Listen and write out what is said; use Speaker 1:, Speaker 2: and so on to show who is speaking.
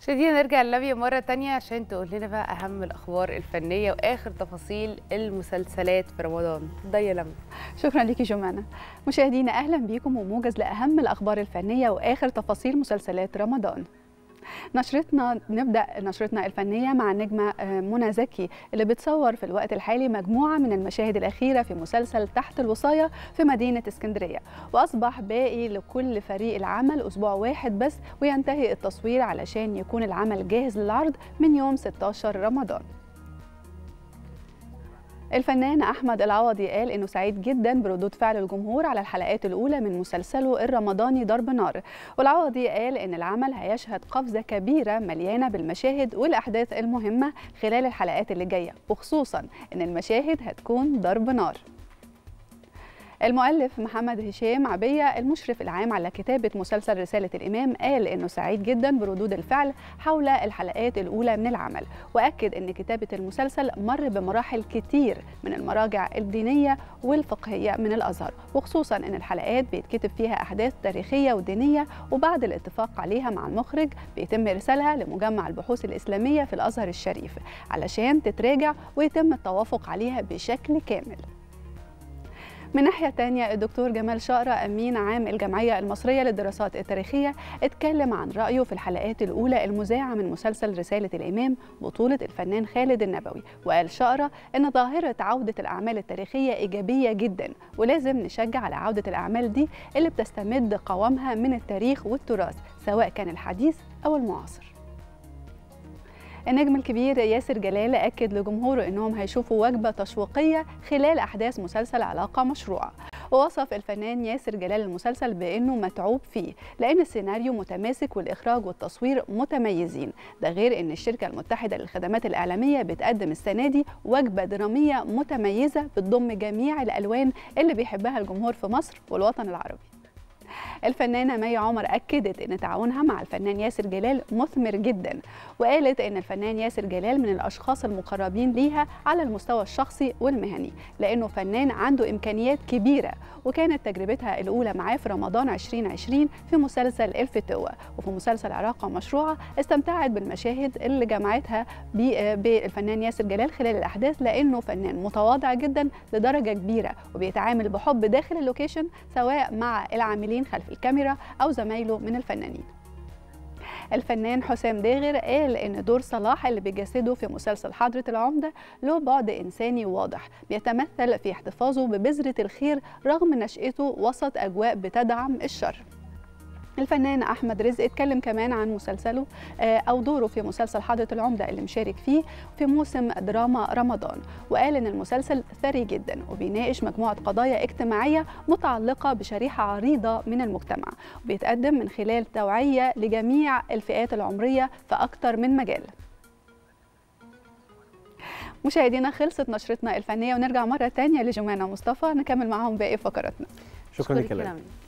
Speaker 1: مشاهدينا نرجع للنبي مرة تانية عشان تقول لنا بقى أهم الأخبار الفنية وآخر تفاصيل المسلسلات في رمضان ضي لما
Speaker 2: شكرا ليكي جمانة مشاهدينا أهلا بيكم وموجز لأهم الأخبار الفنية وآخر تفاصيل مسلسلات رمضان نشرتنا نبدا نشرتنا الفنيه مع النجمه منى زكي اللي بتصور في الوقت الحالي مجموعه من المشاهد الاخيره في مسلسل تحت الوصايه في مدينه اسكندريه واصبح باقي لكل فريق العمل اسبوع واحد بس وينتهي التصوير علشان يكون العمل جاهز للعرض من يوم 16 رمضان الفنان احمد العوضي قال انه سعيد جدا بردود فعل الجمهور على الحلقات الاولى من مسلسله الرمضاني ضرب نار والعوضي قال ان العمل هيشهد قفزه كبيره مليانه بالمشاهد والاحداث المهمه خلال الحلقات اللي جايه وخصوصا ان المشاهد هتكون ضرب نار المؤلف محمد هشام عبية المشرف العام على كتابة مسلسل رسالة الإمام قال إنه سعيد جدا بردود الفعل حول الحلقات الأولى من العمل وأكد إن كتابة المسلسل مر بمراحل كتير من المراجع الدينية والفقهية من الأزهر وخصوصا إن الحلقات بيتكتب فيها أحداث تاريخية ودينية وبعد الاتفاق عليها مع المخرج بيتم إرسالها لمجمع البحوث الإسلامية في الأزهر الشريف علشان تتراجع ويتم التوافق عليها بشكل كامل من ناحية تانية الدكتور جمال شقرة أمين عام الجمعية المصرية للدراسات التاريخية اتكلم عن رأيه في الحلقات الأولى المذاعة من مسلسل رسالة الإمام بطولة الفنان خالد النبوي وقال شقرة أن ظاهرة عودة الأعمال التاريخية إيجابية جدا ولازم نشجع على عودة الأعمال دي اللي بتستمد قوامها من التاريخ والتراث سواء كان الحديث أو المعاصر النجم الكبير ياسر جلال أكد لجمهوره أنهم هيشوفوا وجبة تشويقية خلال أحداث مسلسل علاقة مشروعة ووصف الفنان ياسر جلال المسلسل بأنه متعوب فيه لأن السيناريو متماسك والإخراج والتصوير متميزين ده غير أن الشركة المتحدة للخدمات الإعلامية بتقدم السنة دي وجبة درامية متميزة بتضم جميع الألوان اللي بيحبها الجمهور في مصر والوطن العربي الفنانة مي عمر أكدت أن تعاونها مع الفنان ياسر جلال مثمر جدا وقالت أن الفنان ياسر جلال من الأشخاص المقربين ليها على المستوى الشخصي والمهني لأنه فنان عنده إمكانيات كبيرة وكانت تجربتها الأولى معاه في رمضان 2020 في مسلسل الفتوة وفي مسلسل علاقة مشروعة استمتعت بالمشاهد اللي جمعتها بالفنان ياسر جلال خلال الأحداث لأنه فنان متواضع جدا لدرجة كبيرة وبيتعامل بحب داخل اللوكيشن سواء مع العاملين خلف الكاميرا أو زمايله من الفنانين الفنان حسام داغر قال ان دور صلاح اللي بيجسده في مسلسل حضرة العمدة له بعد انساني واضح بيتمثل في احتفاظه ببذرة الخير رغم نشأته وسط اجواء بتدعم الشر الفنان احمد رزق اتكلم كمان عن مسلسله او دوره في مسلسل حضره العمده اللي مشارك فيه في موسم دراما رمضان وقال ان المسلسل ثري جدا وبيناقش مجموعه قضايا اجتماعيه متعلقه بشريحه عريضه من المجتمع وبيتقدم من خلال توعيه لجميع الفئات العمريه في اكثر من مجال مشاهدينا خلصت نشرتنا الفنيه ونرجع مره تانية لجمانه مصطفى نكمل معاهم باقي فقراتنا
Speaker 3: شكرا لك